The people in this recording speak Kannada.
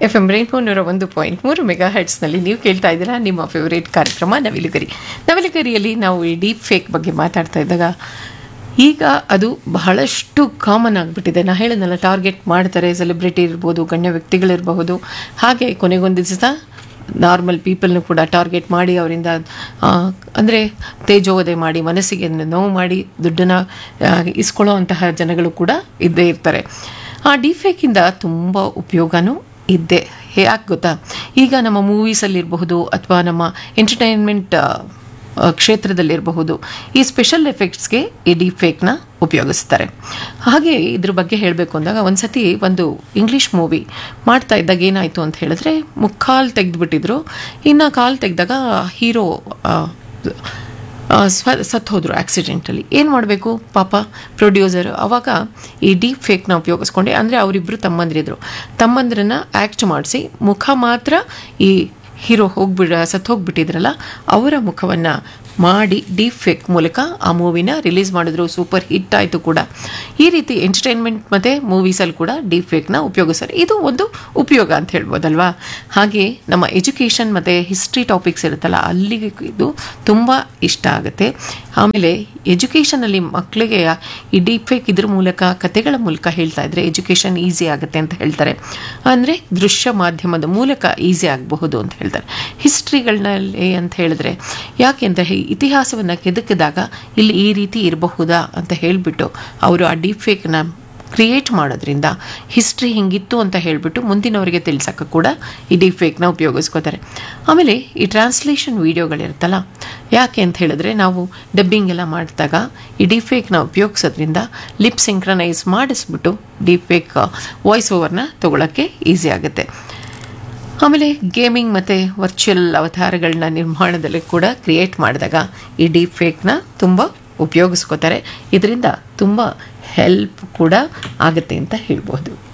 ಎಫ್ ಎಂ ರೈನ್ಬೋ ನೂರ ಒಂದು ಪಾಯಿಂಟ್ ಮೂರು ಮೆಗಾ ಹೆಡ್ಸ್ನಲ್ಲಿ ನೀವು ಕೇಳ್ತಾ ಇದ್ದೀರಾ ನಿಮ್ಮ ಫೇವರೇಟ್ ಕಾರ್ಯಕ್ರಮ ನವಿಲುಗರಿ ನವಿಲುಗರಿಯಲ್ಲಿ ನಾವು ಈ ಡೀಪ್ ಫೇಕ್ ಬಗ್ಗೆ ಮಾತಾಡ್ತಾ ಇದ್ದಾಗ ಈಗ ಅದು ಬಹಳಷ್ಟು ಕಾಮನ್ ಆಗಿಬಿಟ್ಟಿದೆ ನಾ ಹೇಳಿದ್ನಲ್ಲ ಟಾರ್ಗೆಟ್ ಮಾಡ್ತಾರೆ ಸೆಲೆಬ್ರಿಟಿ ಇರ್ಬೋದು ಗಣ್ಯ ವ್ಯಕ್ತಿಗಳಿರಬಹುದು ಹಾಗೆ ಕೊನೆಗೊಂದು ದಿವಸ ನಾರ್ಮಲ್ ಪೀಪಲ್ನು ಕೂಡ ಟಾರ್ಗೆಟ್ ಮಾಡಿ ಅವರಿಂದ ಅಂದರೆ ತೇಜೋವಧೆ ಮಾಡಿ ಮನಸ್ಸಿಗೆ ನೋವು ಮಾಡಿ ದುಡ್ಡನ್ನು ಇಸ್ಕೊಳ್ಳೋ ಅಂತಹ ಜನಗಳು ಕೂಡ ಇದ್ದೇ ಇರ್ತಾರೆ ಆ ಡಿಫೇಕಿಂದ ತುಂಬ ಉಪಯೋಗನೂ ಇದ್ದೆ ಯಾಕೆ ಗೊತ್ತಾ ಈಗ ನಮ್ಮ ಮೂವೀಸಲ್ಲಿರಬಹುದು ಅಥವಾ ನಮ್ಮ ಎಂಟರ್ಟೈನ್ಮೆಂಟ್ ಕ್ಷೇತ್ರದಲ್ಲಿರಬಹುದು ಈ ಸ್ಪೆಷಲ್ ಎಫೆಕ್ಟ್ಸ್ಗೆ ಈ ಡೀಪ್ ಫೇಕ್ನ ಉಪಯೋಗಿಸ್ತಾರೆ ಹಾಗೆ ಇದ್ರ ಬಗ್ಗೆ ಹೇಳಬೇಕು ಅಂದಾಗ ಒಂದು ಸತಿ ಒಂದು ಇಂಗ್ಲೀಷ್ ಮೂವಿ ಮಾಡ್ತಾ ಇದ್ದಾಗ ಏನಾಯಿತು ಅಂತ ಹೇಳಿದ್ರೆ ಮುಕ್ಕಾಲು ತೆಗೆದುಬಿಟ್ಟಿದ್ರು ಇನ್ನು ಕಾಲು ತೆಗೆದಾಗ ಹೀರೋ ಸ್ವ ಸತ್ತು ಹೋದರು ಆಕ್ಸಿಡೆಂಟಲ್ಲಿ ಏನು ಮಾಡಬೇಕು ಪಾಪ ಪ್ರೊಡ್ಯೂಸರ್ ಅವಾಗ ಈ ಡೀಪ್ ಫೇಕ್ನ ಉಪಯೋಗಿಸ್ಕೊಂಡೆ ಅಂದರೆ ಅವರಿಬ್ಬರು ತಮ್ಮಂದಿರಿದ್ರು ತಮ್ಮಂದ್ರನ್ನ ಆ್ಯಕ್ಟ್ ಮಾಡಿಸಿ ಮುಖ ಮಾತ್ರ ಈ ಹೀರೋ ಹೋಗ್ಬಿಡ ಸತ್ತು ಹೋಗ್ಬಿಟ್ಟಿದ್ರಲ್ಲ ಅವರ ಮುಖವನ್ನು ಮಾಡಿ ಡೀಪ್ ಫೇಕ್ ಮೂಲಕ ಆ ಮೂವಿನ ರಿಲೀಸ್ ಮಾಡಿದ್ರು ಸೂಪರ್ ಹಿಟ್ ಆಯಿತು ಕೂಡ ಈ ರೀತಿ ಎಂಟರ್ಟೈನ್ಮೆಂಟ್ ಮತ್ತು ಮೂವೀಸಲ್ಲಿ ಕೂಡ ಡೀಪ್ ಫೇಕ್ನ ಉಪಯೋಗಿಸ್ತಾರೆ ಇದು ಒಂದು ಉಪಯೋಗ ಅಂತ ಹೇಳ್ಬೋದಲ್ವಾ ಹಾಗೆ ನಮ್ಮ ಎಜುಕೇಷನ್ ಮತ್ತು ಹಿಸ್ಟ್ರಿ ಟಾಪಿಕ್ಸ್ ಇರುತ್ತಲ್ಲ ಅಲ್ಲಿಗೆ ಇದು ತುಂಬ ಇಷ್ಟ ಆಗುತ್ತೆ ಆಮೇಲೆ ಎಜುಕೇಷನಲ್ಲಿ ಮಕ್ಕಳಿಗೆ ಈ ಡೀಪ್ ಫೇಕ್ ಇದ್ರ ಮೂಲಕ ಕತೆಗಳ ಮೂಲಕ ಹೇಳ್ತಾ ಇದ್ರೆ ಎಜುಕೇಷನ್ ಈಸಿ ಆಗುತ್ತೆ ಅಂತ ಹೇಳ್ತಾರೆ ಅಂದರೆ ದೃಶ್ಯ ಮಾಧ್ಯಮದ ಮೂಲಕ ಈಸಿ ಆಗಬಹುದು ಅಂತ ಹೇಳ್ತಾರೆ ಹಿಸ್ಟ್ರಿಗಳನ್ನಲ್ಲಿ ಅಂತ ಹೇಳಿದ್ರೆ ಯಾಕೆ ಅಂತ ಇತಿಹಾಸವನ್ನು ಕೆದಕಿದಾಗ ಇಲ್ಲಿ ಈ ರೀತಿ ಇರಬಹುದಾ ಅಂತ ಹೇಳಿಬಿಟ್ಟು ಅವರು ಆ ಡೀಪ್ ಫೇಕ್ನ ಕ್ರಿಯೇಟ್ ಮಾಡೋದ್ರಿಂದ ಹಿಸ್ಟ್ರಿ ಹಿಂಗಿತ್ತು ಅಂತ ಹೇಳಿಬಿಟ್ಟು ಮುಂದಿನವರಿಗೆ ತಿಳಿಸೋಕೆ ಕೂಡ ಈ ಡೀಪ್ ಫೇಕ್ನ ಉಪಯೋಗಿಸ್ಕೋತಾರೆ ಆಮೇಲೆ ಈ ಟ್ರಾನ್ಸ್ಲೇಷನ್ ವೀಡಿಯೋಗಳಿರುತ್ತಲ್ಲ ಯಾಕೆ ಅಂತ ಹೇಳಿದ್ರೆ ನಾವು ಡಬ್ಬಿಂಗ್ ಎಲ್ಲ ಮಾಡಿದಾಗ ಈ ಡೀಪ್ ಫೇಕ್ನ ಉಪಯೋಗಿಸೋದ್ರಿಂದ ಲಿಪ್ ಸಿಂಕ್ರನೈಸ್ ಮಾಡಿಸ್ಬಿಟ್ಟು ಡೀಪ್ ಫೇಕ್ ವಾಯ್ಸ್ ಓವರ್ನ ತೊಗೊಳಕ್ಕೆ ಈಸಿ ಆಗುತ್ತೆ ಆಮೇಲೆ ಗೇಮಿಂಗ್ ಮತ್ತು ವರ್ಚುವಲ್ ಅವತಾರಗಳನ್ನ ನಿರ್ಮಾಣದಲ್ಲಿ ಕೂಡ ಕ್ರಿಯೇಟ್ ಮಾಡಿದಾಗ ಈ ಡೀಪ್ ಫೇಕ್ನ ತುಂಬ ಉಪಯೋಗಿಸ್ಕೋತಾರೆ ಇದರಿಂದ ತುಂಬ ಹೆಲ್ಪ್ ಕೂಡ ಆಗುತ್ತೆ ಅಂತ ಹೇಳ್ಬೋದು